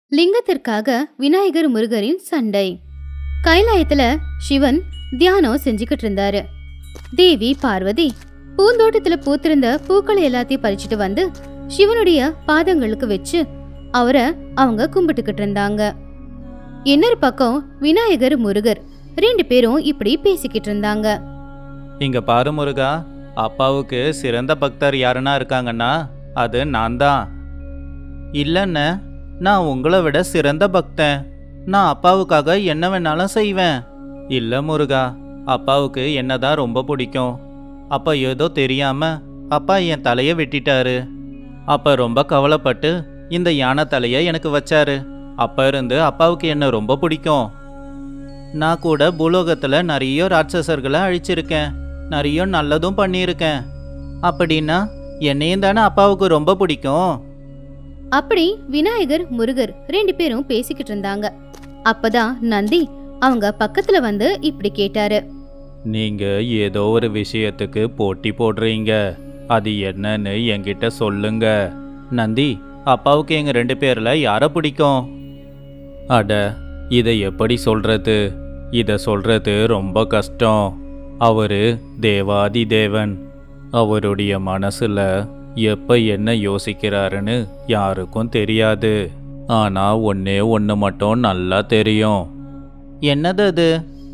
லிங்கத்திற்காக விநாயகர் முருகரின் சண்டை கைலாயத்துல சிவன் தியானம் செஞ்சுக்கிட்டு இருந்தாரு தேவி பார்வதி பூந்தோட்டத்துல பூத்திருந்த பூக்களை எல்லாத்தையும் பறிச்சுட்டு வந்து சிவனுடைய பாதங்களுக்கு வச்சு அவரை அவங்க கும்பிட்டுக்கிட்டு இருந்தாங்க இன்னொரு பக்கம் விநாயகர் முருகர் ரெண்டு பேரும் இப்படி பேசிக்கிட்டு இருந்தாங்க இங்க பாரு முருகா அப்பாவுக்கு சிறந்த பக்தர் யாருன்னா இருக்காங்கன்னா அது நான் தான் இல்லைண்ண நான் உங்களை விட சிறந்த பக்தன் நான் அப்பாவுக்காக என்ன வேணாலும் செய்வேன் இல்லை முருகா அப்பாவுக்கு என்னதான் ரொம்ப பிடிக்கும் அப்பா ஏதோ தெரியாம அப்பா என் தலையை வெட்டிட்டாரு அப்ப ரொம்ப கவலைப்பட்டு இந்த யானை தலையை எனக்கு வச்சாரு அப்ப இருந்து அப்பாவுக்கு என்ன ரொம்ப பிடிக்கும் நான் கூட பூலோகத்துல நிறைய ராட்சசர்களை அழிச்சிருக்கேன் நிறைய நல்லதும் பண்ணியிருக்கேன் அப்படின்னா என்னையும் தானே அப்பாவுக்கு ரொம்ப பிடிக்கும் அப்படி விநாயகர் முருகர் ரெண்டு பேரும் பேசிக்கிட்டு இருந்தாங்க அப்பதான் நந்தி அவங்க பக்கத்துல வந்து இப்படி கேட்டாரு நீங்க ஏதோ ஒரு விஷயத்துக்கு போட்டி போடுறீங்க அது என்னன்னு என்கிட்ட சொல்லுங்க நந்தி அப்பாவுக்கு எங்க ரெண்டு பேர்ல யார பிடிக்கும் அட இதை எப்படி சொல்றது இத சொல்றது ரொம்ப கஷ்டம் அவரு தேவாதி தேவன் அவருடைய மனசுல எப்ப என்ன யோசிக்கிறாருன்னு யாருக்கும் தெரியாது ஆனா ஒன்னே ஒன்று மட்டும் நல்லா தெரியும் என்னது அது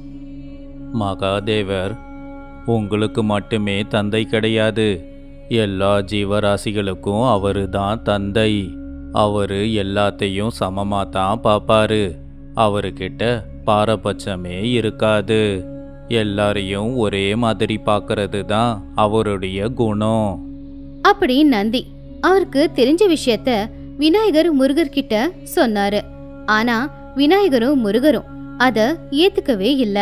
மகாதேவர் உங்களுக்கு மட்டுமே தந்தை கிடையாது எல்லா ஜீவராசிகளுக்கும் அவரு தான் தந்தை அவரு எல்லாத்தையும் சமமா தான் பார்ப்பாரு அவர்கிட்ட பாரபட்சமே இருக்காது எல்லாரையும் ஒரே மாதிரி பார்க்கறது தான் அவருடைய குணம் அப்படி நந்தி அவருக்கு தெரிஞ்ச விஷயத்த விநாயகர் முருகர் கிட்ட சொன்னாரு ஆனா விநாயகரும் முருகரும் அத ஏத்துக்கவே இல்ல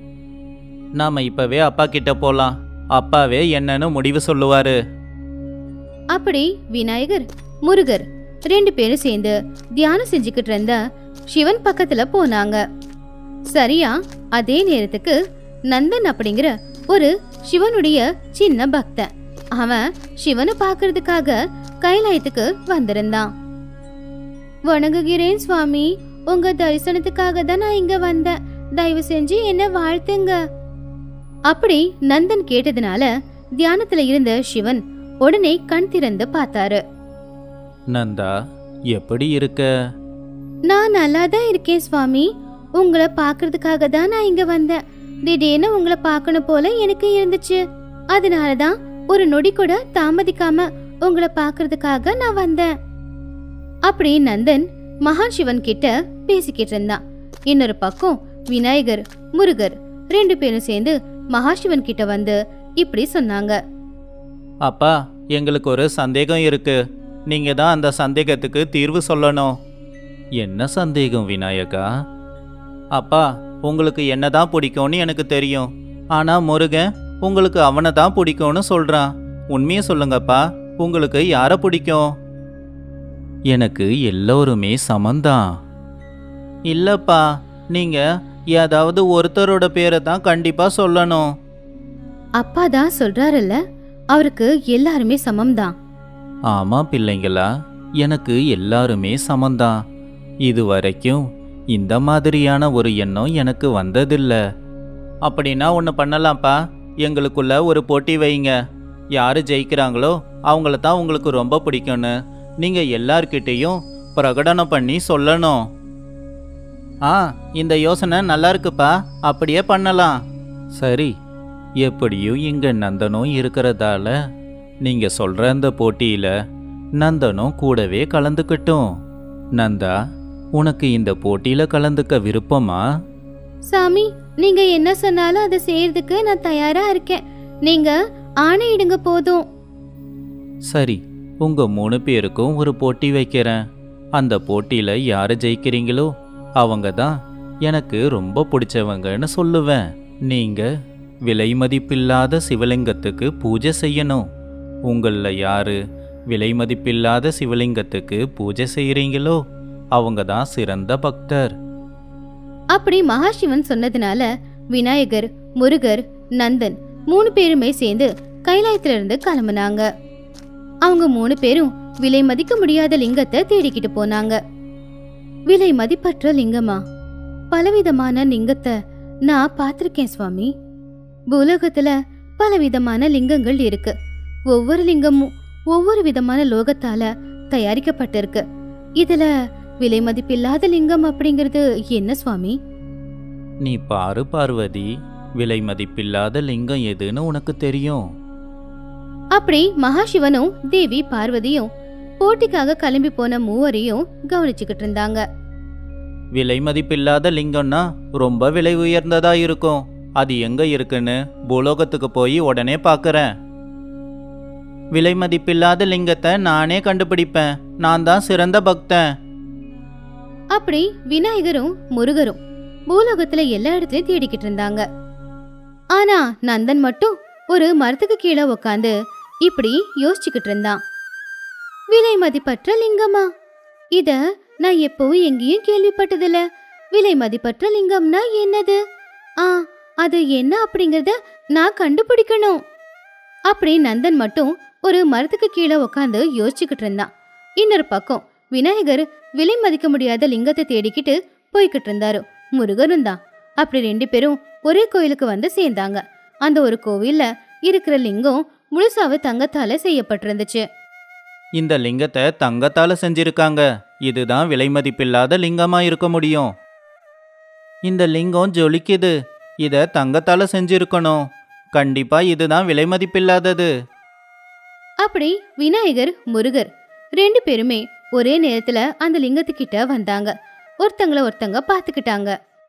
நாம இப்பவே அப்பா கிட்ட போலாம் அப்பாவே என்னன்னு முடிவு சொல்லுவாரு அப்படி விநாயகர் முருகர் ரெண்டு பேரும் சேர்ந்து தியானம் செஞ்சுக்கிட்டு இருந்த சிவன் பக்கத்துல போனாங்க சரியா அதே நேரத்துக்கு நந்தன் அப்படிங்கிற ஒரு சிவனுடைய சின்ன பக்தன் அவன் சிவனை பார்க்கறதுக்காக கைலாயத்துக்கு வந்திருந்தான் வணங்குகிறேன் சுவாமி உங்க தரிசனத்துக்காக தான் நான் இங்க வந்தேன் தயவு செஞ்சு என்ன வாழ்த்துங்க அப்படி நந்தன் கேட்டதுனால தியானத்துல இருந்த சிவன் உடனே கண் திறந்து பார்த்தாரு நந்தா எப்படி இருக்க நான் நல்லா தான் இருக்கேன் சுவாமி உங்களை பார்க்கறதுக்காக தான் நான் இங்க வந்தேன் திடீர்னு உங்களை பார்க்கணும் போல எனக்கு இருந்துச்சு அதனால தான் ஒரு நொடி கூட தாமதிக்காம உங்களை பார்க்கறதுக்காக நான் வந்தேன் அப்படி நந்தன் மகான் சிவன் கிட்ட பேசிக்கிட்டு இருந்தான் இன்னொரு பக்கம் விநாயகர் முருகர் ரெண்டு பேரும் சேர்ந்து மகாசிவன் கிட்ட வந்து இப்படி சொன்னாங்க அப்பா எங்களுக்கு ஒரு சந்தேகம் இருக்கு நீங்க தான் அந்த சந்தேகத்துக்கு தீர்வு சொல்லணும் என்ன சந்தேகம் விநாயகா அப்பா உங்களுக்கு என்னதான் பிடிக்கும்னு எனக்கு தெரியும் ஆனா முருகன் உங்களுக்கு அவனை தான் பிடிக்கும்னு சொல்றான் உண்மையை சொல்லுங்கப்பா உங்களுக்கு யாரை பிடிக்கும் எனக்கு எல்லோருமே சமந்தான் இல்லப்பா நீங்க ஏதாவது ஒருத்தரோட பேரை தான் கண்டிப்பா சொல்லணும் அப்பா தான் சொல்றாருல்ல அவருக்கு எல்லாருமே சமம்தான் ஆமா பிள்ளைங்களா எனக்கு எல்லாருமே சமந்தான் இது வரைக்கும் இந்த மாதிரியான ஒரு எண்ணம் எனக்கு வந்ததில்ல அப்படின்னா ஒன்று பண்ணலாம்ப்பா எங்களுக்குள்ள ஒரு போட்டி வைங்க யாரு ஜெயிக்கிறாங்களோ அவங்கள தான் உங்களுக்கு ரொம்ப பிடிக்கும்னு நீங்க எல்லார்கிட்டேயும் பிரகடனம் பண்ணி சொல்லணும் ஆ இந்த யோசனை நல்லா இருக்குப்பா அப்படியே பண்ணலாம் சரி எப்படியும் இங்க நந்தனும் இருக்கிறதால நீங்க சொல்ற அந்த போட்டியில நந்தனும் கூடவே கலந்துக்கட்டும் நந்தா உனக்கு இந்த போட்டியில கலந்துக்க விருப்பமா சாமி நீங்க என்ன சொன்னாலும் அதை செய்யறதுக்கு நான் தயாரா இருக்கேன் நீங்க ஆணையிடுங்க போதும் சரி உங்க மூணு பேருக்கும் ஒரு போட்டி வைக்கிறேன் அந்த போட்டியில யாரு ஜெயிக்கிறீங்களோ அவங்க தான் எனக்கு ரொம்ப பிடிச்சவங்கன்னு சொல்லுவேன் நீங்க விலை மதிப்பில்லாத சிவலிங்கத்துக்கு பூஜை செய்யணும் உங்கள யாரு விலை மதிப்பில்லாத சிவலிங்கத்துக்கு பூஜை செய்கிறீங்களோ அவங்க தான் சிறந்த பக்தர் அப்படி மகாசிவன் சொன்னதுனால விநாயகர் முருகர் நந்தன் மூணு பேருமே சேர்ந்து கைலாயத்துல இருந்து கிளம்புனாங்க அவங்க மூணு பேரும் விலை மதிக்க முடியாத லிங்கத்தை தேடிக்கிட்டு போனாங்க விலை மதிப்பற்ற லிங்கமா பலவிதமான லிங்கத்தை நான் பார்த்திருக்கேன் சுவாமி பூலோகத்துல பலவிதமான லிங்கங்கள் இருக்கு ஒவ்வொரு லிங்கமும் ஒவ்வொரு விதமான லோகத்தால தயாரிக்கப்பட்டிருக்கு இதுல விலை மதிப்பில்லாத லிங்கம் அப்படிங்கிறது என்ன சுவாமி நீ பாரு பார்வதி விலை மதிப்பில்லாத லிங்கம் எதுன்னு உனக்கு தெரியும் அப்படி மகாசிவனும் தேவி பார்வதியும் போட்டிக்காக கிளம்பி போன மூவரையும் கவனிச்சுக்கிட்டு இருந்தாங்க விலை மதிப்பில்லாத லிங்கம்னா ரொம்ப விலை உயர்ந்ததா இருக்கும் அது எங்க இருக்குன்னு பூலோகத்துக்கு போய் உடனே பார்க்கறேன் விலை மதிப்பில்லாத லிங்கத்தை நானே கண்டுபிடிப்பேன் நான் தான் சிறந்த பக்தன் அப்படி விநாயகரும் முருகரும் பூலோகத்துல எல்லா இடத்துலயும் தேடிக்கிட்டு இருந்தாங்க ஆனா நந்தன் மட்டும் ஒரு மரத்துக்கு கீழே உக்காந்து இப்படி யோசிச்சுக்கிட்டு இருந்தான் விலை மதிப்பற்ற லிங்கமா இத நான் எப்பவும் எங்கேயும் கேள்விப்பட்டதில்ல விலை மதிப்பற்ற லிங்கம்னா என்னது ஆ அது என்ன அப்படிங்கறத நான் கண்டுபிடிக்கணும் அப்படி நந்தன் மட்டும் ஒரு மரத்துக்கு கீழே உக்காந்து யோசிச்சுக்கிட்டு இருந்தான் இன்னொரு பக்கம் விநாயகர் விலை மதிக்க முடியாத லிங்கத்தை தேடிக்கிட்டு போய்கிட்டு இருந்தாரு முருகனும் தான் அப்படி ரெண்டு பேரும் ஒரே கோயிலுக்கு வந்து சேர்ந்தாங்க அந்த ஒரு கோவில்ல இருக்கிற லிங்கம் முழுசாவே தங்கத்தால செய்யப்பட்டிருந்துச்சு இந்த லிங்கத்தை தங்கத்தால செஞ்சிருக்காங்க இதுதான் விலை மதிப்பில்லாத லிங்கமா இருக்க முடியும் இந்த லிங்கம் ஜொலிக்குது இத தங்கத்தால செஞ்சிருக்கணும் கண்டிப்பா இதுதான் விலை மதிப்பில்லாதது அப்படி விநாயகர் முருகர் ரெண்டு பேருமே ஒரே நேரத்துல அந்த லிங்கத்துக்கிட்ட வந்தாங்க ஒருத்தங்கள ஒருத்தங்க பாத்துக்கிட்டாங்க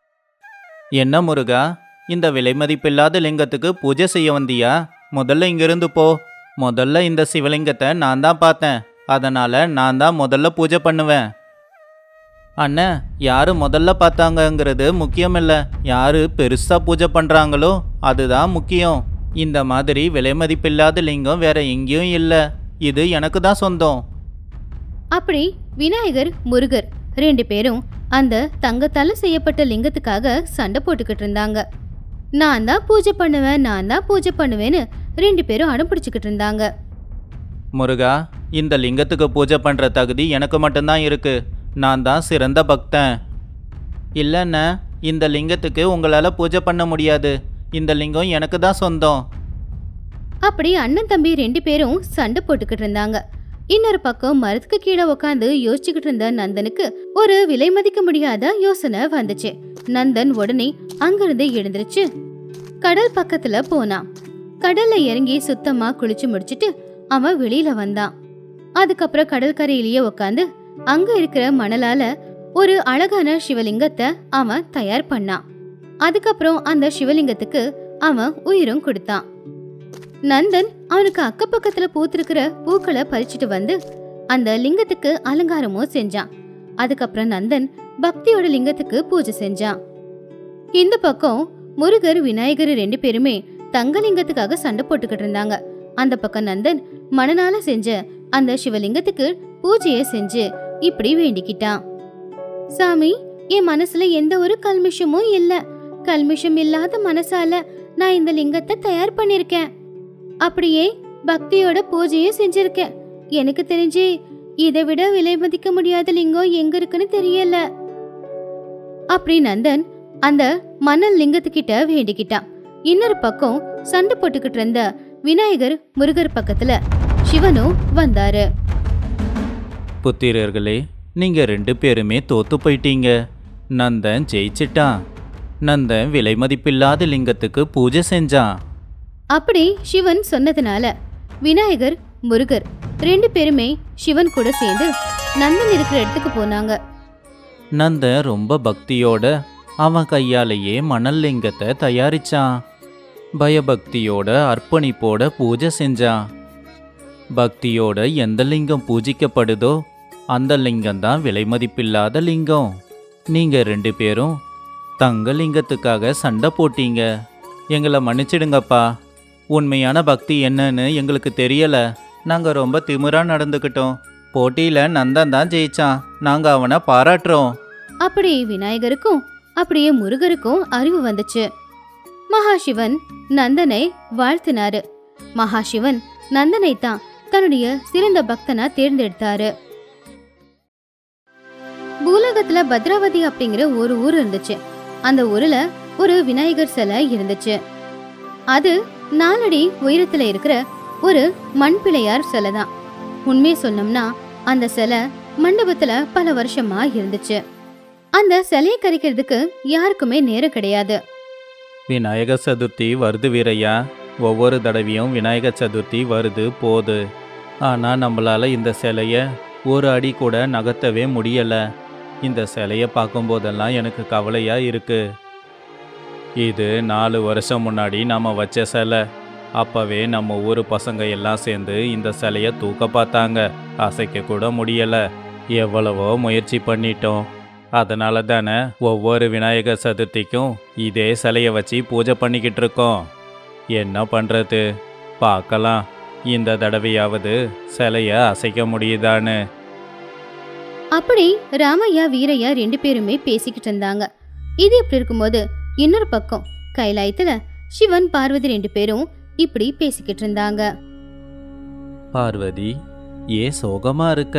என்ன முருகா இந்த விலை மதிப்பில்லாத லிங்கத்துக்கு பூஜை செய்ய வந்தியா முதல்ல இங்கிருந்து போ முதல்ல இந்த சிவலிங்கத்தை நான் தான் பார்த்தேன் அதனால நான் தான் முதல்ல பூஜை பண்ணுவேன் அண்ணே யாரு முதல்ல பார்த்தாங்கங்கிறது முக்கியம் இல்லை யாரு பெருசா பூஜை பண்றாங்களோ அதுதான் முக்கியம் இந்த மாதிரி விலை மதிப்பில்லாத லிங்கம் வேற எங்கேயும் இல்லை இது எனக்கு தான் சொந்தம் அப்படி விநாயகர் முருகர் ரெண்டு பேரும் அந்த தங்கத்தால செய்யப்பட்ட லிங்கத்துக்காக சண்டை போட்டுக்கிட்டு இருந்தாங்க நான் தான் பூஜை பண்ணுவேன் நான் தான் பூஜை பண்ணுவேன்னு ரெண்டு பேரும் அடம் பிடிச்சுக்கிட்டு இருந்தாங்க முருகா இந்த லிங்கத்துக்கு பூஜை பண்ணுற தகுதி எனக்கு மட்டும்தான் இருக்கு நான் தான் சிறந்த பக்தன் இல்லைண்ணே இந்த லிங்கத்துக்கு உங்களால் பூஜை பண்ண முடியாது இந்த லிங்கம் எனக்கு தான் சொந்தம் அப்படி அண்ணன் தம்பி ரெண்டு பேரும் சண்டை போட்டுக்கிட்டு இருந்தாங்க இன்னொரு பக்கம் மரத்துக்கு கீழே உட்காந்து யோசிச்சுக்கிட்டு இருந்த நந்தனுக்கு ஒரு விலை மதிக்க முடியாத யோசனை வந்துச்சு நந்தன் உடனே அங்கிருந்து எழுந்திருச்சு கடல் பக்கத்துல போனான் கடல்ல இறங்கி சுத்தமா குளிச்சு முடிச்சிட்டு அவன் வெளியில வந்தான் அதுக்கப்புறம் கடற்கரையிலேயே உட்காந்து அங்க இருக்கிற மணலால ஒரு அழகான சிவலிங்கத்தை அவன் தயார் பண்ணான் அதுக்கப்புறம் அந்த சிவலிங்கத்துக்கு அவன் உயிரும் கொடுத்தான் நந்தன் அவனுக்கு அக்கப்பக்கத்துல பூத்திருக்கிற பூக்களை பறிச்சுட்டு வந்து அந்த லிங்கத்துக்கு அலங்காரமும் செஞ்சான் அதுக்கப்புறம் நந்தன் பக்தியோட லிங்கத்துக்கு பூஜை செஞ்சான் இந்த பக்கம் முருகர் விநாயகர் ரெண்டு பேருமே தங்க லிங்கத்துக்காக சண்டை போட்டுக்கிட்டு இருந்தாங்க அந்த பக்கம் நந்தன் மனநால செஞ்ச அந்த சிவலிங்கத்துக்கு பூஜையை செஞ்சு இப்படி வேண்டிக்கிட்டான் சாமி என் மனசுல எந்த ஒரு கல்மிஷமும் இல்ல கல்மிஷம் இல்லாத மனசால நான் இந்த லிங்கத்தை தயார் பண்ணிருக்கேன் அப்படியே பக்தியோட பூஜையும் செஞ்சிருக்கேன் எனக்கு தெரிஞ்சு இதை விட விலை மதிக்க முடியாத லிங்கம் எங்க இருக்குன்னு தெரியல அப்படி நந்தன் அந்த மணல் லிங்கத்துக்கிட்ட வேண்டிக்கிட்டான் இன்னொரு பக்கம் சண்டை போட்டுக்கிட்டு இருந்த விநாயகர் முருகர் பக்கத்துல சிவனும் வந்தாரு புத்திரர்களே நீங்கள் ரெண்டு பேருமே தோத்து போயிட்டீங்க நந்தன் ஜெயிச்சிட்டான் நந்தன் விலை மதிப்பில்லாத லிங்கத்துக்கு பூஜை செஞ்சான் அப்படி சிவன் சொன்னதுனால விநாயகர் முருகர் ரெண்டு பேருமே சிவன் கூட சேர்ந்து நந்தன் இருக்கிற இடத்துக்கு போனாங்க நந்தன் ரொம்ப பக்தியோட அவன் கையாலேயே மணல் லிங்கத்தை தயாரிச்சான் பயபக்தியோட அர்ப்பணிப்போட பூஜை செஞ்சான் பக்தியோட எந்த லிங்கம் பூஜிக்கப்படுதோ அந்த லிங்கம் தான் விலை மதிப்பில்லாத லிங்கம் நீங்க ரெண்டு பேரும் தங்க லிங்கத்துக்காக சண்டை போட்டீங்க எங்களை மன்னிச்சிடுங்கப்பா உண்மையான பக்தி என்னன்னு எங்களுக்கு தெரியல நாங்க ரொம்ப திமிரா நடந்துக்கிட்டோம் போட்டியில நந்தன் தான் ஜெயிச்சான் நாங்க அவனை பாராட்டுறோம் அப்படி விநாயகருக்கும் அப்படியே முருகருக்கும் அறிவு வந்துச்சு மகாசிவன் நந்தனை வாழ்த்தினாரு மகாசிவன் நந்தனை தான் தன்னுடைய சிறந்த பக்தனா தேர்ந்தெடுத்தாரு பூலோகத்துல பத்ராவதி அப்படிங்கிற ஒரு ஊர் இருந்துச்சு அந்த ஊர்ல ஒரு விநாயகர் சிலை இருந்துச்சு அது நாலடி உயரத்துல இருக்கிற ஒரு மண் பிள்ளையார் சிலை தான் உண்மையை சொன்னோம்னா அந்த சிலை மண்டபத்துல பல வருஷமா இருந்துச்சு அந்த சிலையை கரைக்கிறதுக்கு யாருக்குமே நேரம் கிடையாது விநாயகர் சதுர்த்தி வருது வீரையா ஒவ்வொரு தடவையும் விநாயகர் சதுர்த்தி வருது போகுது ஆனால் நம்மளால் இந்த சிலையை ஒரு அடி கூட நகர்த்தவே முடியலை இந்த சிலையை பார்க்கும்போதெல்லாம் எனக்கு கவலையாக இருக்கு இது நாலு வருஷம் முன்னாடி நம்ம வச்ச சிலை அப்போவே நம்ம ஊர் பசங்க எல்லாம் சேர்ந்து இந்த சிலையை தூக்க பார்த்தாங்க அசைக்க கூட முடியலை எவ்வளவோ முயற்சி பண்ணிட்டோம் அதனால தானே ஒவ்வொரு விநாயகர் சதுர்த்திக்கும் இதே சிலையை வச்சு பூஜை பண்ணிக்கிட்டு இருக்கோம் என்ன பண்ணுறது பார்க்கலாம் இந்த தடவையாவது சிலையை அசைக்க முடியுதான்னு அப்படி ராமையா வீரையா ரெண்டு பேருமே பேசிக்கிட்டு இருந்தாங்க இது இப்படி இருக்கும்போது இன்னொரு பக்கம் கைலாயத்துல சிவன் பார்வதி ரெண்டு பேரும் இப்படி பேசிக்கிட்டு இருந்தாங்க பார்வதி ஏன் சோகமா இருக்க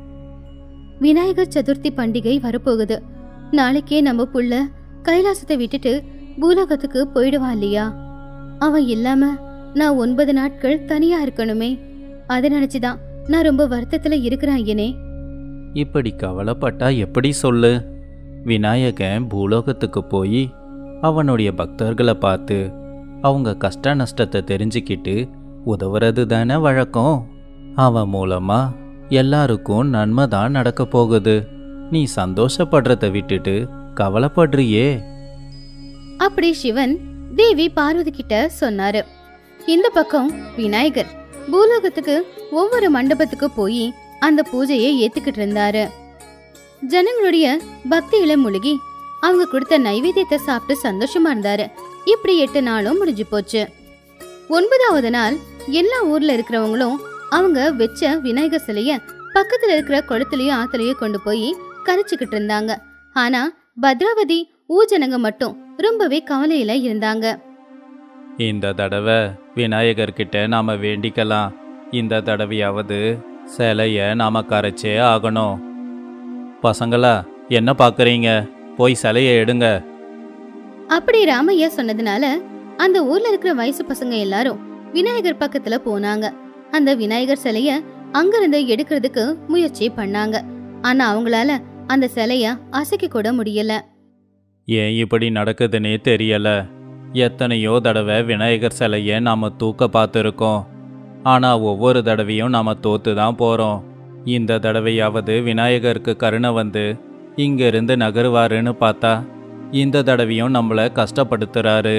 விநாயகர் சதுர்த்தி பண்டிகை வரப்போகுது நாளைக்கே நம்ம புள்ள கைலாசத்தை விட்டுட்டு பூலோகத்துக்கு போயிடுவான் இல்லையா அவன் இல்லாம நான் ஒன்பது நாட்கள் தனியா இருக்கணுமே அதை நினைச்சுதான் நான் ரொம்ப வருத்தத்துல இருக்கிறேன் ஐயனே இப்படி கவலைப்பட்டா எப்படி சொல்லு விநாயகன் பூலோகத்துக்கு போய் அவனுடைய பக்தர்களை பார்த்து அவங்க கஷ்ட நஷ்டத்தை தெரிஞ்சுக்கிட்டு உதவுறது தானே வழக்கம் அவன் மூலமா எல்லாருக்கும் நன்மை தான் நடக்க போகுது நீ சந்தோஷப்படுறத விட்டுட்டு கவலைப்படுறியே அப்படி சிவன் தேவி பார்வதி கிட்ட சொன்னாரு இந்த பக்கம் விநாயகர் பூலோகத்துக்கு ஒவ்வொரு மண்டபத்துக்கு போய் அந்த பூஜையை ஏத்துக்கிட்டு இருந்தாரு ஜனங்களுடைய பக்தியில முழுகி அவங்க கொடுத்த நைவேத்தியத்தை சாப்பிட்டு சந்தோஷமா இருந்தாரு இப்படி எட்டு நாளும் முடிஞ்சு போச்சு ஒன்பதாவது நாள் எல்லா ஊர்ல இருக்கிறவங்களும் அவங்க வச்ச விநாயகர் சிலைய பக்கத்துல இருக்கிற குளத்துலயும் ஆத்துலயும் கொண்டு போய் கரைச்சுக்கிட்டு இருந்தாங்க ஆனா பத்ராவதி ஊஜனங்க மட்டும் ரொம்பவே கவலையில இருந்தாங்க இந்த தடவை விநாயகர்கிட்ட நாம வேண்டிக்கலாம் இந்த தடவையாவது சிலைய நாம கரைச்சே ஆகணும் பசங்களா என்ன பார்க்குறீங்க போய் சிலையை எடுங்க அப்படி ராமையா சொன்னதுனால அந்த ஊர்ல இருக்கிற வயசு பசங்க எல்லாரும் விநாயகர் பக்கத்துல போனாங்க அந்த விநாயகர் சிலைய அங்கிருந்து எடுக்கிறதுக்கு முயற்சி பண்ணாங்க ஆனா அவங்களால அந்த சிலைய அசைக்க கூட முடியல ஏன் இப்படி நடக்குதுன்னே தெரியல எத்தனையோ தடவை விநாயகர் சிலையை நாம தூக்க பார்த்துருக்கோம் ஆனால் ஒவ்வொரு தடவையும் நாம தோத்து தான் போகிறோம் இந்த தடவையாவது விநாயகருக்கு கருணை வந்து இங்கிருந்து நகருவாருன்னு பார்த்தா இந்த தடவையும் நம்மளை கஷ்டப்படுத்துறாரு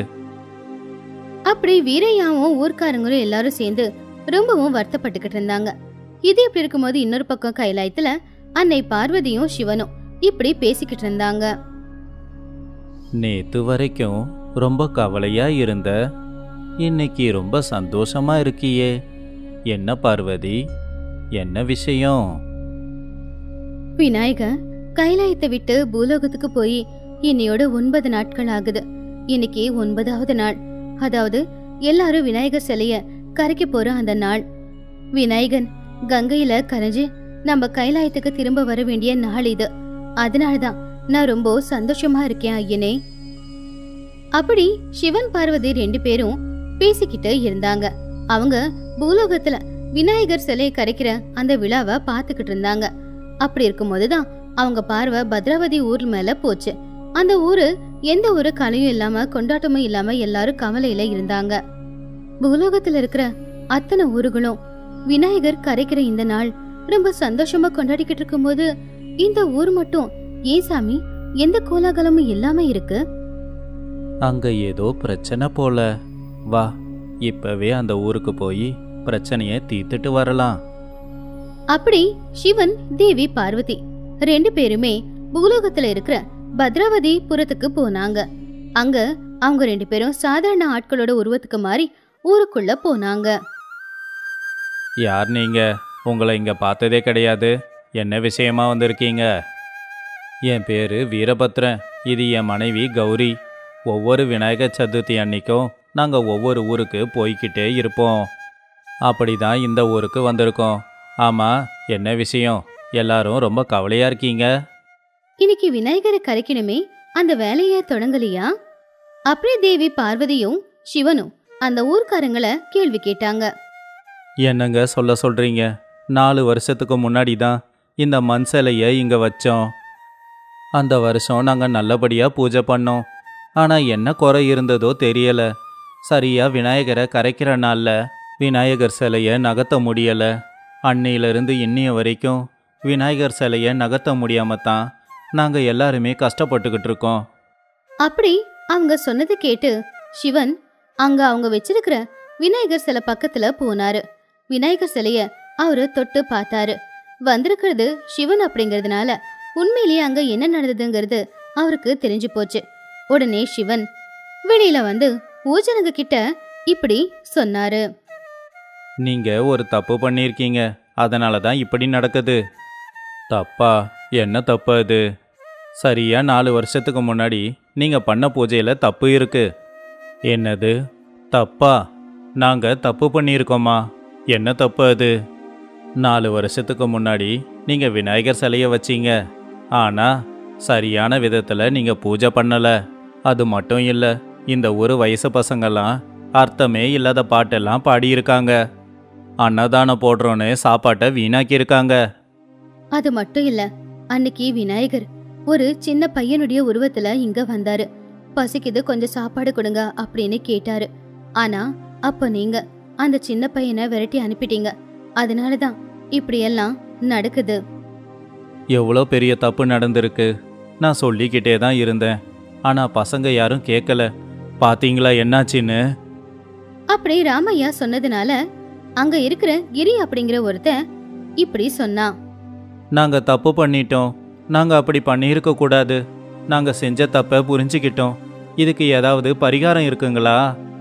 அப்படி வீரையாவும் ஊர்க்காரங்களும் எல்லாரும் சேர்ந்து ரொம்பவும் வருத்தப்பட்டுக்கிட்டு இருந்தாங்க இது இப்படி இருக்கும்போது இன்னொரு பக்கம் கைலாயத்துல அன்னை பார்வதியும் சிவனும் இப்படி பேசிக்கிட்டு இருந்தாங்க நேத்து வரைக்கும் ரொம்ப கவலையா இருந்த இன்னைக்கு ரொம்ப சந்தோஷமா இருக்கியே என்ன பார்வதி என்ன விஷயம் விநாயகர் கைலாயத்தை விட்டு பூலோகத்துக்கு போய் இன்னையோட ஒன்பது நாட்கள் ஆகுது இன்னைக்கு ஒன்பதாவது நாள் அதாவது எல்லாரும் விநாயகர் சிலைய கரைக்க போற அந்த நாள் விநாயகன் கங்கையில கரைஞ்சு நம்ம கைலாயத்துக்கு திரும்ப வர வேண்டிய நாள் இது அதனாலதான் நான் ரொம்ப சந்தோஷமா இருக்கேன் ஐயனே அப்படி சிவன் பார்வதி ரெண்டு பேரும் பேசிக்கிட்டு இருந்தாங்க அவங்க பூலோகத்துல விநாயகர் சிலையை கரைக்கிற அந்த விழாவை பார்த்துக்கிட்டு இருந்தாங்க அப்படி இருக்கும்போதுதான் அவங்க பார்வை பத்ராவதி ஊர் மேல போச்சு அந்த ஊரு எந்த ஒரு கலையும் இல்லாம கொண்டாட்டமும் இல்லாம எல்லாரும் கவலையில இருந்தாங்க பூலோகத்துல இருக்கிற அத்தனை ஊர்களும் விநாயகர் கரைக்கிற இந்த நாள் ரொம்ப சந்தோஷமா கொண்டாடிக்கிட்டு இருக்கும்போது இந்த ஊர் மட்டும் ஏன் சாமி எந்த கோலாகலமும் இல்லாம இருக்கு அங்க ஏதோ பிரச்சனை போல வா இப்பவே அந்த ஊருக்கு போய் பிரச்சனையை தீர்த்துட்டு வரலாம் அப்படி சிவன் தேவி பார்வதி ரெண்டு பேருமே பூலோகத்துல இருக்கிற பத்ராவதி புறத்துக்கு போனாங்க அங்க அவங்க ரெண்டு பேரும் சாதாரண ஆட்களோட உருவத்துக்கு மாறி ஊருக்குள்ள போனாங்க யார் நீங்க உங்களை இங்க பார்த்ததே கிடையாது என்ன விஷயமா வந்திருக்கீங்க என் பேரு வீரபத்ரன் இது என் மனைவி கௌரி ஒவ்வொரு விநாயகர் சதுர்த்தி அன்னைக்கும் நாங்கள் ஒவ்வொரு ஊருக்கு போய்க்கிட்டே இருப்போம் அப்படி தான் இந்த ஊருக்கு வந்திருக்கோம் ஆமாம் என்ன விஷயம் எல்லாரும் ரொம்ப கவலையாக இருக்கீங்க இன்னைக்கு விநாயகரை கரைக்கணுமே அந்த வேலைய தொடங்கலையா அப்படியே தேவி பார்வதியும் சிவனும் அந்த ஊர்க்காரங்கள கேள்வி கேட்டாங்க என்னங்க சொல்ல சொல்றீங்க நாலு வருஷத்துக்கு முன்னாடி தான் இந்த மண் சிலையை இங்கே வச்சோம் அந்த வருஷம் நாங்கள் நல்லபடியாக பூஜை பண்ணோம் ஆனால் என்ன குறை இருந்ததோ தெரியல சரியா விநாயகரை கரைக்கிற நாளில் விநாயகர் சிலையை நகர்த்த முடியலை அன்னையிலிருந்து இன்னிய வரைக்கும் விநாயகர் சிலையை நகர்த்த முடியாம தான் நாங்கள் எல்லாருமே கஷ்டப்பட்டுக்கிட்டு இருக்கோம் அப்படி அவங்க சொன்னதை கேட்டு சிவன் அங்க அவங்க வச்சிருக்கிற விநாயகர் சிலை பக்கத்துல போனாரு விநாயகர் சிலைய அவரு தொட்டு பார்த்தாரு வந்திருக்கிறது சிவன் அப்படிங்கறதுனால உண்மையிலேயே அங்க என்ன நடந்ததுங்கிறது அவருக்கு தெரிஞ்சு போச்சு உடனே சிவன் வெளியில வந்து ஊஜனங்க கிட்ட இப்படி சொன்னாரு நீங்கள் ஒரு தப்பு பண்ணியிருக்கீங்க அதனால தான் இப்படி நடக்குது தப்பா என்ன தப்பு அது சரியா நாலு வருஷத்துக்கு முன்னாடி நீங்கள் பண்ண பூஜையில் தப்பு இருக்கு என்னது தப்பா நாங்கள் தப்பு பண்ணியிருக்கோமா என்ன தப்பு அது நாலு வருஷத்துக்கு முன்னாடி நீங்கள் விநாயகர் சிலையை வச்சீங்க ஆனால் சரியான விதத்தில் நீங்கள் பூஜை பண்ணலை அது மட்டும் இல்லை இந்த ஒரு வயசு பசங்கெல்லாம் அர்த்தமே இல்லாத பாட்டெல்லாம் பாடியிருக்காங்க அன்னதானம் போடுறோன்னு சாப்பாட்டை வீணாக்கியிருக்காங்க அது மட்டும் இல்ல அன்னைக்கு விநாயகர் ஒரு சின்ன பையனுடைய உருவத்துல இங்க வந்தாரு பசிக்குது கொஞ்சம் சாப்பாடு கொடுங்க அப்படின்னு கேட்டாரு ஆனா அப்ப நீங்க அந்த சின்ன பையனை விரட்டி அனுப்பிட்டீங்க அதனாலதான் இப்படியெல்லாம் நடக்குது எவ்வளோ பெரிய தப்பு நடந்திருக்கு நான் சொல்லிக்கிட்டே தான் இருந்தேன் ஆனால் பசங்க யாரும் கேட்கல பாத்தீங்களா என்னாச்சின்னு அப்படி ராமையா சொன்னதுனால அங்க இருக்கிற கிரி அப்படிங்கிற ஒருத்தன் இப்படி சொன்னான் நாங்கள் தப்பு பண்ணிட்டோம் நாங்கள் அப்படி பண்ணியிருக்க கூடாது நாங்கள் செஞ்ச தப்பை புரிஞ்சுக்கிட்டோம் இதுக்கு ஏதாவது பரிகாரம் இருக்குங்களா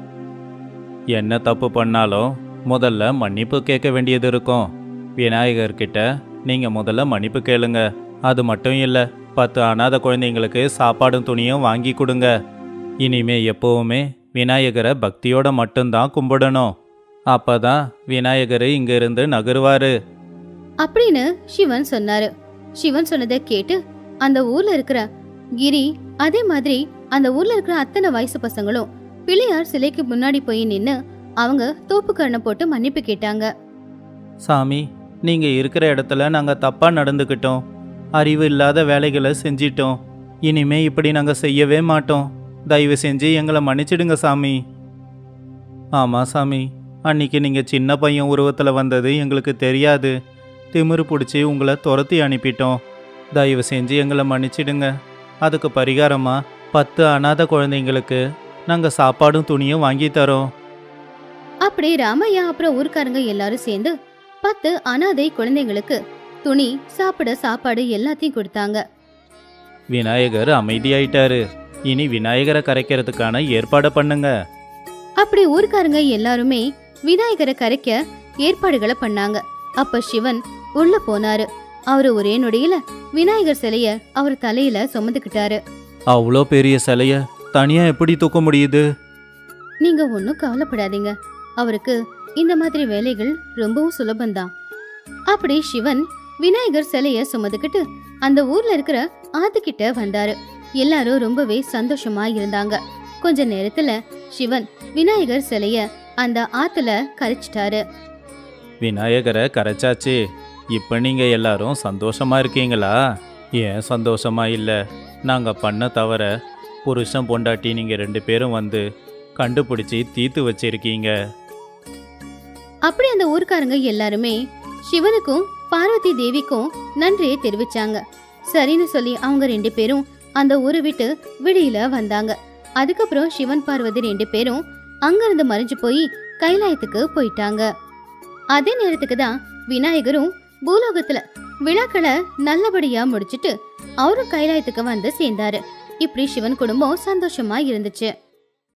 என்ன தப்பு பண்ணாலும் முதல்ல மன்னிப்பு கேட்க வேண்டியது இருக்கும் விநாயகர்கிட்ட நீங்கள் முதல்ல மன்னிப்பு கேளுங்க அது மட்டும் இல்லை பத்து அனாதை குழந்தைங்களுக்கு சாப்பாடும் துணியும் வாங்கி கொடுங்க இனிமே எப்பவுமே விநாயகரை பக்தியோட மட்டும்தான் கும்பிடணும் அப்பதான் விநாயகர் இங்கிருந்து நகருவாரு அப்படின்னு சிவன் சொன்னாரு சிவன் சொன்னதை கேட்டு அந்த ஊர்ல இருக்கிற கிரி அதே மாதிரி அந்த ஊர்ல இருக்கிற அத்தனை வயசு பசங்களும் பிள்ளையார் சிலைக்கு முன்னாடி போய் நின்னு அவங்க தோப்பு கரணை போட்டு மன்னிப்பு கேட்டாங்க சாமி நீங்க இருக்கிற இடத்துல நாங்க தப்பா நடந்துக்கிட்டோம் அறிவு இல்லாத வேலைகளை செஞ்சிட்டோம் இனிமே இப்படி நாங்க செய்யவே மாட்டோம் தயவு செஞ்சு எங்களை மன்னிச்சிடுங்க சாமி ஆமா சாமி அன்னைக்கு நீங்க சின்ன பையன் உருவத்துல வந்தது எங்களுக்கு தெரியாது திமிரு பிடிச்சி உங்களை துரத்தி அனுப்பிட்டோம் தயவு செஞ்சு எங்களை மன்னிச்சிடுங்க அதுக்கு பரிகாரமா பத்து அனாதை குழந்தைங்களுக்கு நாங்க சாப்பாடும் துணியும் வாங்கி தரோம் அப்படி ராமையா அப்புறம் ஊர்க்காரங்க எல்லாரும் சேர்ந்து பத்து அனாதை குழந்தைங்களுக்கு துணி சாப்பிட சாப்பாடு எல்லாத்தையும் கொடுத்தாங்க விநாயகர் அமைதியாயிட்டாரு இனி விநாயகரை கரைக்கிறதுக்கான ஏற்பாடை பண்ணுங்க அப்படி ஊர்க்காரங்க எல்லாருமே விநாயகரை கரைக்க ஏற்பாடுகளை பண்ணாங்க அப்ப சிவன் உள்ள போனாரு அவரு ஒரே நொடியில விநாயகர் சிலைய அவர் தலையில சுமந்துக்கிட்டாரு அவ்வளோ பெரிய சிலைய தனியா எப்படி தூக்க முடியுது நீங்க ஒன்னும் கவலைப்படாதீங்க அவருக்கு இந்த மாதிரி வேலைகள் ரொம்பவும் சுலபம்தான் அப்படி சிவன் விநாயகர் சிலைய சுமந்துக்கிட்டு அந்த ஊர்ல இருக்கிற ஆத்துக்கிட்ட வந்தாரு எல்லாரும் ரொம்பவே சந்தோஷமா இருந்தாங்க கொஞ்ச நேரத்துல சிவன் விநாயகர் சிலைய அந்த ஆத்துல கரைச்சிட்டாரு விநாயகரை கரைச்சாச்சு இப்போ நீங்க எல்லாரும் சந்தோஷமா இருக்கீங்களா ஏன் சந்தோஷமா இல்லை நாங்க பண்ண தவிர புருஷன் பொண்டாட்டி நீங்க ரெண்டு பேரும் வந்து கண்டுபிடிச்சி தீர்த்து வச்சிருக்கீங்க அப்படி அந்த ஊர்க்காரங்க எல்லாருமே சிவனுக்கும் பார்வதி தேவிக்கும் நன்றியை தெரிவிச்சாங்க சரின்னு சொல்லி அவங்க ரெண்டு பேரும் அந்த ஊரை விட்டு வெளியில வந்தாங்க அதுக்கப்புறம் சிவன் பார்வதி ரெண்டு பேரும் அங்கிருந்து மறைஞ்சு போய் கைலாயத்துக்கு போயிட்டாங்க அதே நேரத்துக்கு தான் விநாயகரும் பூலோகத்துல விழாக்களை நல்லபடியா முடிச்சிட்டு அவரும் கைலாயத்துக்கு வந்து சேர்ந்தாரு இப்படி சிவன் குடும்பம் சந்தோஷமா இருந்துச்சு